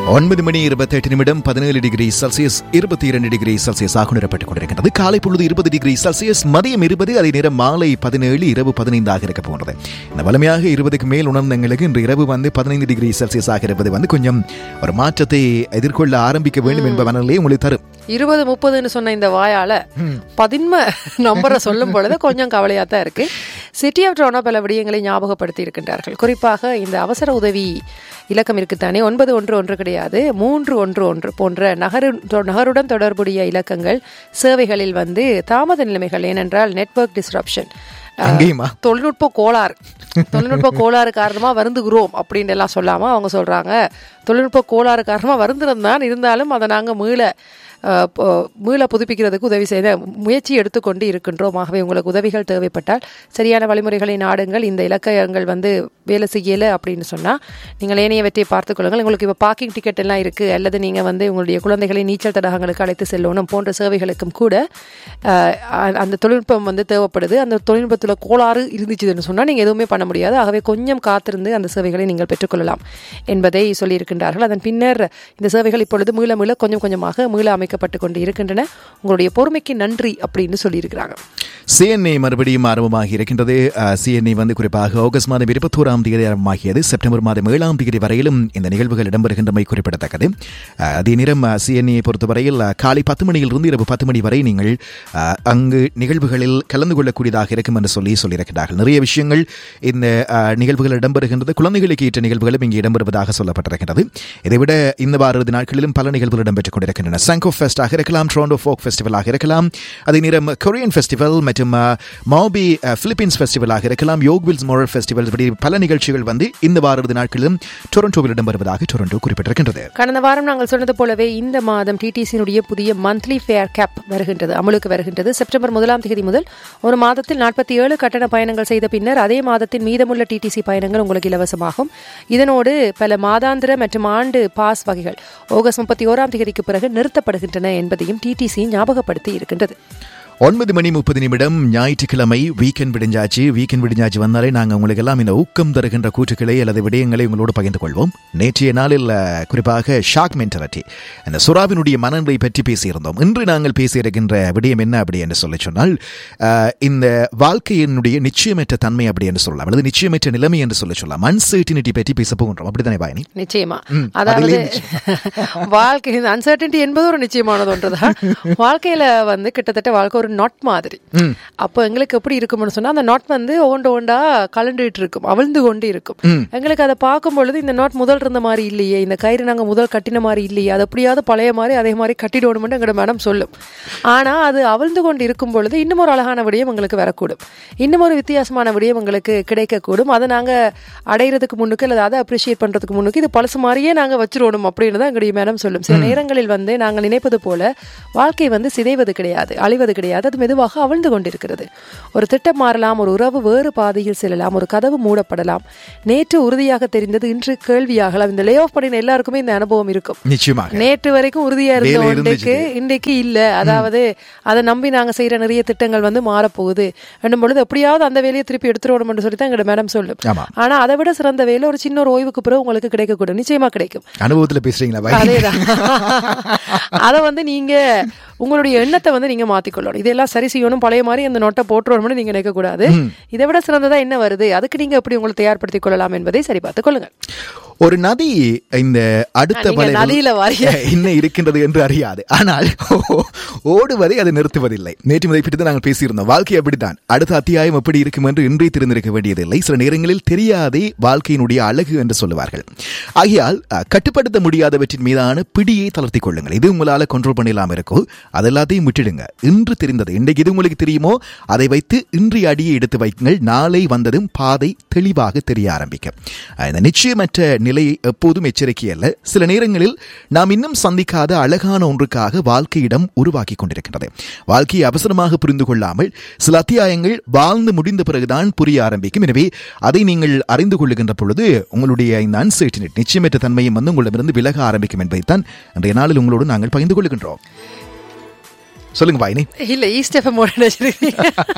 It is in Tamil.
ஒன்பது மணி இருபத்தெட்டு நிமிடம் பதினேழு டிகிரி செல்சியஸ் இருபத்தி இரண்டு டிகிரி செல்சியஸ் ஆக உணரப்பட்டுக் கொண்டிருக்கிறது காலை பொழுது இருபது டிகிரி செல்சியஸ் மதியம் இருபது அதே நேரம் மாலை பதினேழு இரவு பதினைந்தாக இருக்க போகிறது இந்த வலிமையாக இருபதுக்கு மேல் உணர்ந்தங்களுக்கு இன்று இரவு வந்து பதினைந்து டிகிரி செல்சியஸ் ஆக இருப்பது வந்து கொஞ்சம் ஒரு மாற்றத்தை எதிர்கொள்ள ஆரம்பிக்க வேண்டும் என்ப மனநிலையை உங்களுக்கு தரும் இருபது முப்பதுன்னு சொன்ன இந்த வாயால பதின்ம நம்பரை சொல்லும் பொழுது கொஞ்சம் கவலையா தான் இருக்கு சிட்டி ஆஃப் டொரண்டோ பல விடயங்களை ஞாபகப்படுத்தி இருக்கின்றார்கள் குறிப்பாக இந்த அவசர உதவி இலக்கம் இருக்குத்தானே ஒன்பது ஒன்று ஒன்று கிடையாது மூன்று ஒன்று ஒன்று போன்ற நகரு நகருடன் தொடர்புடைய இலக்கங்கள் சேவைகளில் வந்து தாமத நிலைமைகள் ஏனென்றால் நெட்வொர்க் டிஸ்ரப்ஷன் அங்கேயுமா தொழில்நுட்ப கோளாறு தொழில்நுட்ப கோளாறு காரணமா வருந்துகிறோம் அப்படின்னு எல்லாம் சொல்லாம அவங்க சொல்றாங்க தொழில்நுட்ப கோளாறு காரணமா வருந்திருந்தான் இருந்தாலும் அதை நாங்க மீள அஹ், ப- மீள புதுப்பிக்கிறதுக்கு உதவி செய்த முயற்சி எடுத்துக்கொண்டு இருக்கின்றோம் ஆகவே உங்களுக்கு உதவிகள் தேவைப்பட்டால் சரியான வழிமுறைகளை நாடுங்கள் இந்த இலக்கங்கள் வந்து வேலை செய்யலை அப்படின்னு சொன்னா நீங்கள் ஏனையவற்றை பார்த்துக் கொள்ளுங்கள் உங்களுக்கு இப்போ பார்க்கிங் டிக்கெட் எல்லாம் இருக்கு அல்லது நீங்க வந்து உங்களுடைய குழந்தைகளை நீச்சல் தடாகங்களுக்கு அழைத்து செல்லணும் போன்ற சேவைகளுக்கும் கூட அஹ், அ- அந்த தொழில்நுட்பம் வந்து தேவைப்படுது அந்த தொழில்நுட்பத்தில் கோளாறு இருந்துச்சுன்னு சொன்னால் நீங்கள் எதுவுமே பண்ண முடியாது ஆகவே கொஞ்சம் காத்திருந்து அந்த சேவைகளை நீங்கள் பெற்றுக்கொள்ளலாம் என்பதை சொல்லியிருக்கின்றார்கள் அதன் பின்னர் இந்த சேவைகள் இப்பொழுது மீள மீள கொஞ்சம் கொஞ்சமாக மீள அமைக்கப்பட்டு கொண்டு இருக்கின்றன உங்களுடைய பொறுமைக்கு நன்றி அப்படின்னு சொல்லியிருக்கிறாங்க சிஎன்ஏ மறுபடியும் ஆரம்பமாகி இருக்கின்றது சிஎன்ஏ வந்து குறிப்பாக ஆகஸ்ட் மாதம் இருபத்தோராம் தேதி ஆரம்பமாகியது செப்டம்பர் மாதம் ஏழாம் தேதி வரையிலும் இந்த நிகழ்வுகள் இடம்பெறுகின்றமை குறிப்பிடத்தக்கது அஹ், அதே நேரம் சிஎன்ஏ பொறுத்தவரையில் அஹ், காலை பத்து மணியிலிருந்து இரவு பத்து மணி வரை நீங்கள் அஹ், அங்கு நிகழ்வுகளில் கலந்து கொள்ளக்கூடியதாக இருக்கும் என்று சொல்லி சொல்லியிருக்கிறார்கள் நிறைய விஷயங்கள் இந்த அஹ், நிகழ்வுகள் இடம்பெறுகின்றது குழந்தைகளுக்கு ஏற்ற நிகழ்வுகளும் இங்கு இடம்பெறுவதாக சொல்லப்பட்டிருக்கிறது இதைவிட இந்த வார இறுதி நாட்களிலும் பல நிகழ்வுகள் இடம்பெற்றுக் கொண்டிருக்கின்றன சாங்கோ ஃபெஸ்டாக இருக்கலாம் ட்ரோண்டோ ஃபோக் ஃபெஸ்டிவலாக இருக்கலாம் அதே நேரம் கொரியன் ஃபெஸ்டிவல் மற்றும் மௌபி பிலிப்பீன்ஸ் ஃபெஸ்டிவலாக இருக்கலாம் யோக்வில்ஸ் மோரல் ஃபெஸ்டிவல் இப்படி பல நிகழ்ச்சிகள் வந்து இந்த வார இறுதி நாட்களிலும் டொரண்டோவில் இடம்பெறுவதாக டொரண்டோ குறிப்பிட்டிருக்கின்றது கடந்த வாரம் நாங்கள் சொன்னது போலவே இந்த மாதம் டிடிசியினுடைய புதிய மந்த்லி ஃபேர் கேப் வருகின்றது அமலுக்கு வருகின்றது செப்டம்பர் முதலாம் தேதி முதல் ஒரு மாதத்தில் நாற்பத்தி ஏழு கட்டண பயணங்கள் செய்த பின்னர் அதே மாதத்தின் மீதமுள்ள டிடிசி பயணங்கள் உங்களுக்கு இலவசமாகும் இதனோடு பல மாதாந்திர மற்றும் ஆண்டு பாஸ் வகைகள் ஆகஸ்ட் முப்பத்தி ஓராம் தேதிக்கு பிறகு நிறுத்தப்படுகின்றன என்பதையும் டிடிசி ஞாபகப்படுத்தி இருக்கின்றது ஒன்பது மணி முப்பது நிமிடம் ஞாயிற்றுக்கிழமை வீக்கெண்ட் விடிஞ்சாச்சு வீக்கெண்ட் விடிஞ்சாச்சு வந்தாலே நாங்கள் உங்களுக்கு எல்லாம் இந்த ஊக்கம் தருகின்ற கூற்றுக்களை அல்லது விடயங்களை உங்களோடு பகிர்ந்து கொள்வோம் நேற்றைய நாளில் அஹ், குறிப்பாக ஷாக் மென்டாலிட்டி அந்த சுறாவினுடைய மனநிலை பற்றி பேசியிருந்தோம் இன்று நாங்கள் பேசியிருக்கின்ற விடயம் என்ன அப்படி என்று சொல்லி சொன்னால் அஹ், இந்த வாழ்க்கையினுடைய நிச்சயமற்ற தன்மை அப்படி என்று சொல்லலாம் அல்லது நிச்சயமற்ற நிலைமை என்று சொல்லி சொல்லலாம் அன்சர்டினிட்டி பற்றி பேச போகின்றோம் அப்படித்தானே பாயனி நிச்சயமா ம், அதாவது அதிலே வாழ்க்கை இந்த அன்சர்டன்டி என்பது ஒரு நிச்சயமானது ஒன்றுதான் வாழ்க்கையில வந்து கிட்டத்தட்ட வாழ்க்கை ஒரு நாட் மாதிரி அப்போ எங்களுக்கு எப்படி இருக்கும்னு சொன்னா அந்த நாட் வந்து ஒவ்வொன்று ஒன்றா கலண்டுட்டு இருக்கும் அவிழ்ந்து கொண்டு இருக்கும் எங்களுக்கு அதை பார்க்கும் பொழுது இந்த நாட் முதல் இருந்த மாதிரி இல்லையே இந்த கயிறு நாங்க முதல் கட்டின மாதிரி இல்லையே அது எப்படியாவது பழைய மாதிரி அதே மாதிரி கட்டிடணும்னு எங்களோட மனம் சொல்லும் ஆனா அது அவிழ்ந்து கொண்டு இருக்கும் பொழுது இன்னும் ஒரு அழகான விடயம் எங்களுக்கு வரக்கூடும் இன்னும் ஒரு வித்தியாசமான விடயம் எங்களுக்கு கிடைக்கக்கூடும் அதை நாங்க அடையிறதுக்கு முன்னுக்கு அல்லது அதை அப்ரிஷியேட் பண்றதுக்கு முன்னுக்கு இது பழசு மாதிரியே நாங்க வச்சிருவோம் அப்படின்னு தான் எங்களுடைய மேடம் சொல்லும் சில நேரங்களில் வந்து நாங்கள் நினைப்பது போல வாழ்க்கை வந்து சிதைவது கிடையாது அழிவது கிடையாது அது மெதுவாக அவிழ்ந்து கொண்டிருக்கிறது ஒரு திட்டம் மாறலாம் ஒரு உறவு வேறு பாதையில் செல்லலாம் ஒரு கதவு மூடப்படலாம் நேற்று உறுதியாக தெரிந்தது இன்று கேள்வியாகலாம் இந்த லே ஆஃப் பண்ணின எல்லாருக்குமே இந்த அனுபவம் இருக்கும் நிச்சயமாக நேற்று வரைக்கும் உறுதியா இருந்த வேலை ஒன்றைக்கு இன்றைக்கு இல்ல அதாவது அதை நம்பி நாங்க செய்யற நிறைய திட்டங்கள் வந்து மாறப்போகுது என்னும் பொழுது எப்படியாவது அந்த வேலையை திருப்பி எடுத்துருவோம்னு சொல்லி தான் எங்களோட மேடம் சொல்லும் ஆமா ஆனா அதை விட சிறந்த வேலை ஒரு சின்ன ஒரு ஓய்வுக்கு பிறகு உங்களுக்கு கிடைக்கக்கூடும் நிச்சயமா கிடைக்கும் அனுபவத்தில் பேசுறீங்களா பாய் அதேதான் அத வந்து நீங்க உங்களுடைய எண்ணத்தை வந்து நீங்க மாத்திக்கொள்ளணும் இதெல்லாம் சரி செய்யணும் பழைய மாதிரி அந்த நோட்டை போட்டுருவோம்னு நீங்க நினைக்க கூடாது இதை விட சிறந்ததா என்ன வருது அதுக்கு நீங்க எப்படி உங்களை தயார்படுத்திக் கொள்ளலாம் என்பதை சரி பார்த்துக் கொள்ளுங்கள் ஒரு நதி இந்த அடுத்த நீங்க வளைவில் நதியில வாரிய என்ன இருக்கின்றது என்று அறியாது ஆனால் ஓடுவதை அது நிறுத்துவதில்லை நேற்று முறை பற்றி நாங்கள் பேசியிருந்தோம் வாழ்க்கை அப்படித்தான் அடுத்த அத்தியாயம் எப்படி இருக்கும் என்று இன்றே தெரிந்திருக்க வேண்டியதில்லை சில நேரங்களில் தெரியாதே வாழ்க்கையினுடைய அழகு என்று சொல்லுவார்கள் ஆகையால் அஹ், கட்டுப்படுத்த முடியாதவற்றின் மீதான பிடியை தளர்த்திக் கொள்ளுங்கள் இது உங்களால கண்ட்ரோல் பண்ணலாம இருக்கோ அது எல்லாத்தையும் விட்டுடுங்க இன்று தெரிந்தது இன்றைக்கு இது உங்களுக்கு தெரியுமோ அதை வைத்து இன்றைய அடியை எடுத்து வைக்குங்கள் நாளை வந்ததும் பாதை தெளிவாக தெரிய ஆரம்பிக்கும் அஹ், இந்த நிச்சயமற்ற நிலை எப்போதும் எச்சரிக்கை அல்ல சில நேரங்களில் நாம் இன்னும் சந்திக்காத அழகான ஒன்றுக்காக வாழ்க்கையிடம் உருவாக்கி கொண்டிருக்கின்றது வாழ்க்கையை அவசரமாக புரிந்து கொள்ளாமல் சில அத்தியாயங்கள் வாழ்ந்து முடிந்த பிறகுதான் புரிய ஆரம்பிக்கும் எனவே அதை நீங்கள் அறிந்து கொள்ளுகின்ற பொழுது உங்களுடைய இந்த அன்சர்டினிட் நிச்சயமற்ற தன்மையும் வந்து உங்களிடமிருந்து விலக ஆரம்பிக்கும் என்பதைத்தான் இன்றைய நாளில் உங்களோடு நாங்கள் பகிர்ந்து கொள்ளுகின்றோம் சொல்லுங்க பாயினி இல்ல ஈஸ்ட் எஃப்எம்